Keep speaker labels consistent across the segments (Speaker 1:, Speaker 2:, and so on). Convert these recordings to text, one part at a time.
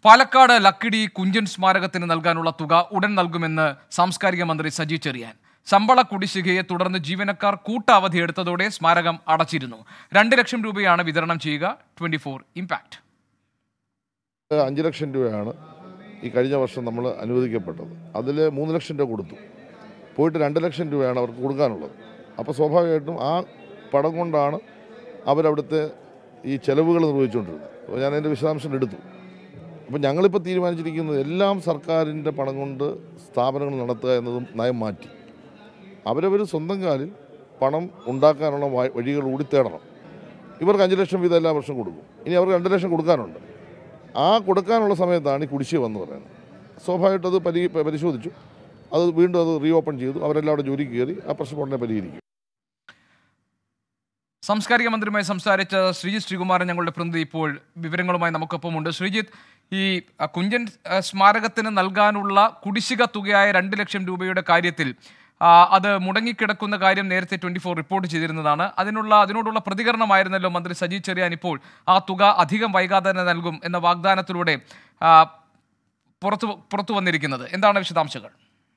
Speaker 1: പാലക്കാട് ലക്കിടി കുഞ്ചൻ സ്മാരകത്തിന് നൽകാനുള്ള തുക ഉടൻ നൽകുമെന്ന് സാംസ്കാരിക മന്ത്രി സജി ചെറിയാൻ ശമ്പള കുടിശ്ശികയെ തുടർന്ന് ജീവനക്കാർ കൂട്ടവധി എടുത്തതോടെ സ്മാരകം അടച്ചിരുന്നു രണ്ട് ലക്ഷം രൂപയാണ് വിതരണം ചെയ്യുക ട്വന്റി ഫോർ ഇമ്പാക്ട്
Speaker 2: അഞ്ച് ലക്ഷം രൂപയാണ് ഈ കഴിഞ്ഞ വർഷം നമ്മൾ അനുവദിക്കപ്പെട്ടത് അതിൽ മൂന്ന് ലക്ഷം രൂപ കൊടുത്തു പോയിട്ട് രണ്ട് ലക്ഷം രൂപയാണ് അവർക്ക് കൊടുക്കാനുള്ളത് അപ്പോൾ സ്വാഭാവികമായിട്ടും ആ പണം കൊണ്ടാണ് അവരവിടുത്തെ ഈ ചെലവുകൾ നിർവഹിച്ചുകൊണ്ടിരുന്നത് അപ്പോൾ ഞാൻ അതിൻ്റെ വിശദാംശം എടുത്തു അപ്പോൾ ഞങ്ങളിപ്പോൾ തീരുമാനിച്ചിരിക്കുന്നത് എല്ലാം സർക്കാരിൻ്റെ പണം കൊണ്ട് സ്ഥാപനങ്ങൾ നടത്തുക എന്നതും നയം മാറ്റി അവരവർ സ്വന്തം കാലിൽ പണം ഉണ്ടാക്കാനുള്ള വ- വഴികൾ കൂടി തേടണം ഇവർക്ക് അഞ്ച് ലക്ഷം വീതം എല്ലാ വർഷവും കൊടുക്കും ഇനി അവർക്ക് രണ്ട് ലക്ഷം കൊടുക്കാനുണ്ട് ആ കൊടുക്കാനുള്ള സമയത്താണ് ഈ കുടിശ്ശിക വന്ന് പറയുന്നത് സ്വാഭാവികമായിട്ടും അത് പരി പരിശോധിച്ചു അത് വീണ്ടും അത് റീ ഓപ്പൺ ചെയ്തു അവരെല്ലാം അവിടെ ജോലിക്ക് കയറി ആ പ്രശ്നം ഉടനെ പരിഹരിക്കും
Speaker 1: സാംസ്കാരിക മന്ത്രിയുമായി സംസാരിച്ച ശ്രീജിത്ത് ശ്രീകുമാരൻ ഞങ്ങളുടെ പ്രതിനിധി ഇപ്പോൾ വിവരങ്ങളുമായി നമുക്കൊപ്പമുണ്ട് ശ്രീജിത്ത് ഈ അ, കുഞ്ചൻ അ, സ്മാരകത്തിന് നൽകാനുള്ള കുടിശ്ശിക തുകയായ രണ്ട് ലക്ഷം രൂപയുടെ കാര്യത്തിൽ ആ, അത് മുടങ്ങിക്കിടക്കുന്ന കാര്യം നേരത്തെ ട്വന്റി ഫോർ റിപ്പോർട്ട് ചെയ്തിരുന്നതാണ് അതിനുള്ള അതിനോടുള്ള പ്രതികരണമായിരുന്നല്ലോ മന്ത്രി സജി ചെറിയാൻ ഇപ്പോൾ ആ തുക അധികം വൈകാതെ തന്നെ നൽകും എന്ന വാഗ്ദാനത്തിലൂടെ ആ, പുറത്തു പുറത്തു വന്നിരിക്കുന്നത് എന്താണ് വിശദാംശങ്ങൾ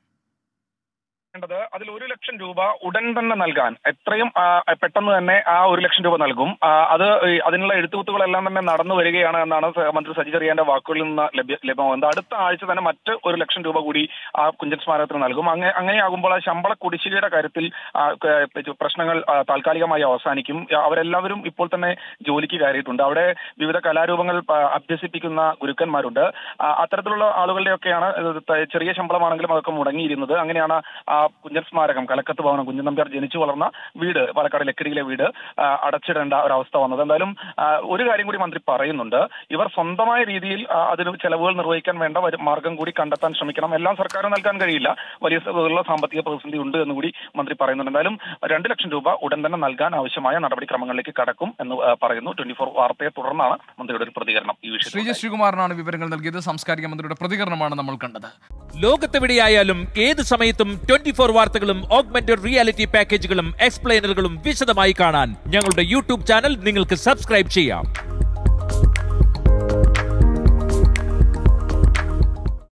Speaker 3: ത് അതിൽ ഒരു ലക്ഷം രൂപ ഉടൻ തന്നെ നൽകാൻ എത്രയും ആ, പെട്ടെന്ന് തന്നെ ആ ഒരു ലക്ഷം രൂപ നൽകും ആ, അത് ഈ അതിനുള്ള എഴുത്തുകുത്തുകളെല്ലാം തന്നെ നടന്നു വരികയാണ് എന്നാണ് സ- മന്ത്രി സജി ചെറിയാന്റെ വാക്കുകളിൽ നിന്ന് ലഭ്യ ലഭ്യമാകുന്നത് അടുത്ത ആഴ്ച തന്നെ മറ്റ് ഒരു ലക്ഷം രൂപ കൂടി ആ കുഞ്ചൻ സ്മാരകത്തിന് നൽകും അങ്ങനെ അങ്ങനെയാകുമ്പോൾ ആ ശമ്പള കുടിശ്ശികയുടെ കാര്യത്തിൽ ആ, ക- പ്രശ്നങ്ങൾ ആ, താൽക്കാലികമായി അവസാനിക്കും ആ, അവരെല്ലാവരും ഇപ്പോൾ തന്നെ ജോലിക്ക് കയറിയിട്ടുണ്ട് അവിടെ വിവിധ കലാരൂപങ്ങൾ ആ, അഭ്യസിപ്പിക്കുന്ന ഗുരുക്കന്മാരുണ്ട് ആ, അത്തരത്തിലുള്ള ആളുകളുടെയൊക്കെയാണ് ഇത് ത- ചെറിയ ശമ്പളമാണെങ്കിലും അതൊക്കെ മുടങ്ങിയിരുന്നത് അങ്ങനെയാണ് ആ കുഞ്ചൻ സ്മാരകം കലക്കത്ത് ഭവനം കുഞ്ഞൻ നമ്പ്യാർ ജനിച്ചു വളർന്ന വീട് പാലക്കാട് ലക്കിടിയിലെ വീട് ആ, അടച്ചിടേണ്ട ഒരവസ്ഥ വന്നത് എന്തായാലും ആ, ഒരു കാര്യം കൂടി മന്ത്രി പറയുന്നുണ്ട് ഇവർ സ്വന്തമായ രീതിയിൽ ആ, അതിന് ചെലവുകൾ നിർവഹിക്കാൻ വേണ്ട ഒരു മാർഗം കൂടി കണ്ടെത്താൻ ശ്രമിക്കണം എല്ലാം സർക്കാർ നൽകാൻ കഴിയില്ല വലിയ തോതിലുള്ള സാമ്പത്തിക പ്രതിസന്ധി ഉണ്ട് എന്ന് കൂടി മന്ത്രി പറയുന്നുണ്ട് എന്തായാലും രണ്ട് ലക്ഷം രൂപ ഉടൻ തന്നെ നൽകാൻ ആവശ്യമായ നടപടിക്രമങ്ങളിലേക്ക് കടക്കും എന്ന് ആ, പറയുന്നു ട്വന്റി ഫോർ വാർത്തയെ തുടർന്നാണ് മന്ത്രിയുടെ ഒരു പ്രതികരണം ഈ വിഷയത്തിൽ
Speaker 1: ശ്രീജിത്ത് ശ്രീകുമാരനാണ് വിവരങ്ങൾ നൽകിയത് സാംസ്കാരിക മന്ത്രിയുടെ പ്രതികരണമാണ് നമ്മൾ കണ്ടത്
Speaker 4: ലോകത്തെവിടെയായാലും ഏത് സമയത്തും ട്വന്റി ഫോർ വാർത്തകളും ഓഗ്മെന്റഡ് റിയാലിറ്റി പാക്കേജുകളും എക്സ്പ്ലെയിനറുകളും വിശദമായി കാണാൻ ഞങ്ങളുടെ യൂട്യൂബ് ചാനൽ നിങ്ങൾക്ക് സബ്സ്ക്രൈബ് ചെയ്യാം